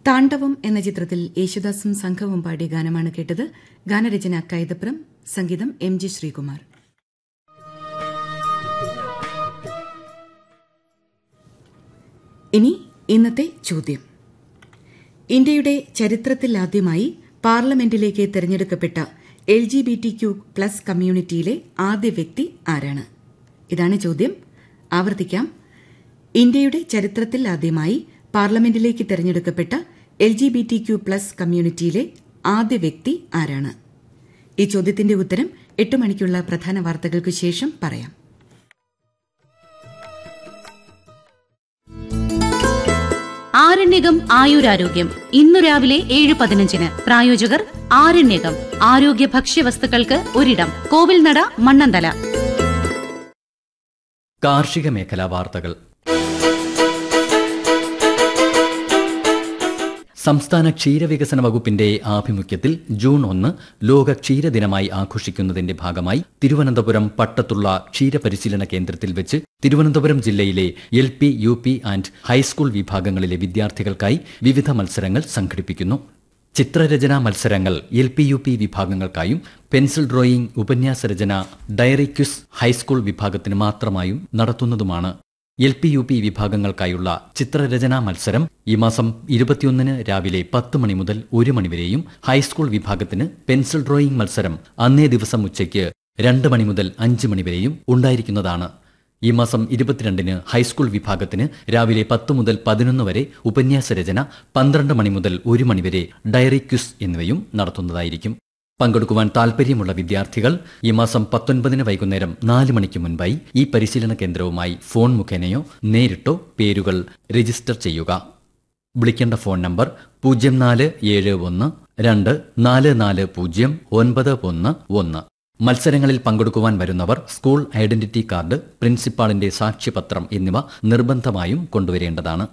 താണ്ഡവം എന്ന ചിത്രത്തിൽ യേശുദാസും സംഘവും പാടിയ ഗാനമാണ് കേട്ടത് ഗാനരചന കൈതപ്രം സംഗീതം എം ജി ശ്രീകുമാർ ഇനി ഇന്നത്തെ ചോദ്യം ഇന്ത്യയുടെ ചരിത്രത്തിൽ ആദ്യമായി പാർലമെന്റിലേക്ക് തെരഞ്ഞെടുക്കപ്പെട്ട L G B T Q plus കമ്മ്യൂണിറ്റിയിലെ ആദ്യ വ്യക്തി ആരാണ് ഇതാണ് ചോദ്യം ആവർത്തിക്കാം ഇന്ത്യയുടെ ചരിത്രത്തിൽ ആദ്യമായി പാർലമെന്റിലേക്ക് തെരഞ്ഞെടുക്കപ്പെട്ട L G B T Q plus കമ്മ്യൂണിറ്റിയിലെ ആദ്യ വ്യക്തി ആരാണ് ഈ ചോദ്യത്തിന്റെ ഉത്തരം എട്ട് മണിക്കുള്ള പ്രധാന വാർത്തകൾക്ക് ശേഷം പറയാം ആരണ്യകം ആയുരാരോഗ്യം ഇന്നു രാവിലെ ഏഴ് പതിനഞ്ചിന് പ്രായോജകർ ആരണ്യകം ആരോഗ്യ ഭക്ഷ്യവസ്തുക്കൾക്ക് ഒരിടം കോവിൽനട മണ്ണന്തല കാർഷിക മേഖലാ വാർത്തകൾ സംസ്ഥാന ക്ഷീരവികസന വകുപ്പിന്റെ ആഭിമുഖ്യത്തിൽ ജൂൺ ഒന്ന് ലോക ക്ഷീരദിനമായി ആഘോഷിക്കുന്നതിന്റെ ഭാഗമായി തിരുവനന്തപുരം പട്ടത്തുള്ള ക്ഷീരപരിശീലന കേന്ദ്രത്തിൽ വെച്ച് തിരുവനന്തപുരം ജില്ലയിലെ L P U P and high school വിഭാഗങ്ങളിലെ വിദ്യാർത്ഥികൾക്കായി വിവിധ മത്സരങ്ങൾ സംഘടിപ്പിക്കുന്നു ചിത്രരചനാ മത്സരങ്ങൾ എൽ പി യു പി വിഭാഗങ്ങൾക്കായും പെൻസിൽ ഡ്രോയിംഗ് ഉപന്യാസ രചന ഡയറി ക്വിസ് ഹൈസ്കൂൾ വിഭാഗത്തിന് മാത്രമായും നടത്തുന്നതുമാണ് എൽ പി യു പി വിഭാഗങ്ങൾക്കായുള്ള ചിത്രരചനാ മത്സരം ഈ മാസം ഇരുപത്തിയൊന്നിന് രാവിലെ പത്ത് മണി മുതൽ ഒരു മണിവരെയും ഹൈസ്കൂൾ വിഭാഗത്തിന് പെൻസിൽ ഡ്രോയിംഗ് മത്സരം അന്നേ ദിവസം ഉച്ചയ്ക്ക് രണ്ട് മണി മുതൽ അഞ്ച് മണിവരെയും ഉണ്ടായിരിക്കുന്നതാണ് ഈ മാസം ഇരുപത്തിരണ്ടിന് ഹൈസ്കൂൾ വിഭാഗത്തിന് രാവിലെ പത്ത് മുതൽ പതിനൊന്ന് വരെ ഉപന്യാസ രചന പന്ത്രണ്ട് മണി മുതൽ ഒരു മണിവരെ ഡയറി ക്വിസ് എന്നിവയും നടത്തുന്നതായിരിക്കും പങ്കെടുക്കുവാൻ താൽപ്പര്യമുള്ള വിദ്യാർത്ഥികൾ ഈ മാസം പത്തൊൻപതിന് വൈകുന്നേരം നാല് മണിക്ക് മുൻപായി ഈ പരിശീലന കേന്ദ്രവുമായി ഫോൺ മുഖേനയോ നേരിട്ടോ പേരുകൾ രജിസ്റ്റർ ചെയ്യുക വിളിക്കേണ്ട ഫോൺ നമ്പർ പൂജ്യം നാല് ഏഴ് ഒന്ന് രണ്ട് നാല് നാല് പൂജ്യം ഒൻപത് ഒന്ന് ഒന്ന് മത്സരങ്ങളിൽ പങ്കെടുക്കുവാൻ വരുന്നവർ സ്കൂൾ ഐഡന്റിറ്റി കാർഡ് പ്രിൻസിപ്പാളിന്റെ സാക്ഷ്യപത്രം എന്നിവ നിർബന്ധമായും കൊണ്ടുവരേണ്ടതാണ്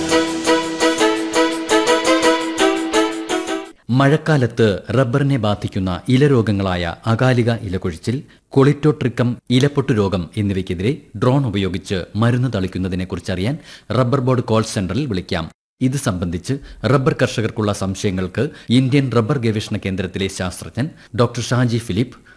മഴക്കാലത്ത് റബ്ബറിനെ ബാധിക്കുന്ന ഇലരോഗങ്ങളായ അകാലിക ഇലകൊഴിച്ചിൽ കൊളിറ്റോട്രിക്കം ഇലപ്പൊട്ടു രോഗം എന്നിവയ്ക്കെതിരെ ഡ്രോൺ ഉപയോഗിച്ച് മരുന്ന് തളിക്കുന്നതിനെക്കുറിച്ചറിയാൻ റബ്ബർ ബോർഡ് കോൾ സെന്ററിൽ വിളിക്കാം ഇത് സംബന്ധിച്ച് റബ്ബർ കർഷകർക്കുള്ള സംശയങ്ങൾക്ക് ഇന്ത്യൻ റബ്ബർ ഗവേഷണ കേന്ദ്രത്തിലെ ശാസ്ത്രജ്ഞൻ ഡോക്ടർ ഷാജി ഫിലിപ്പ്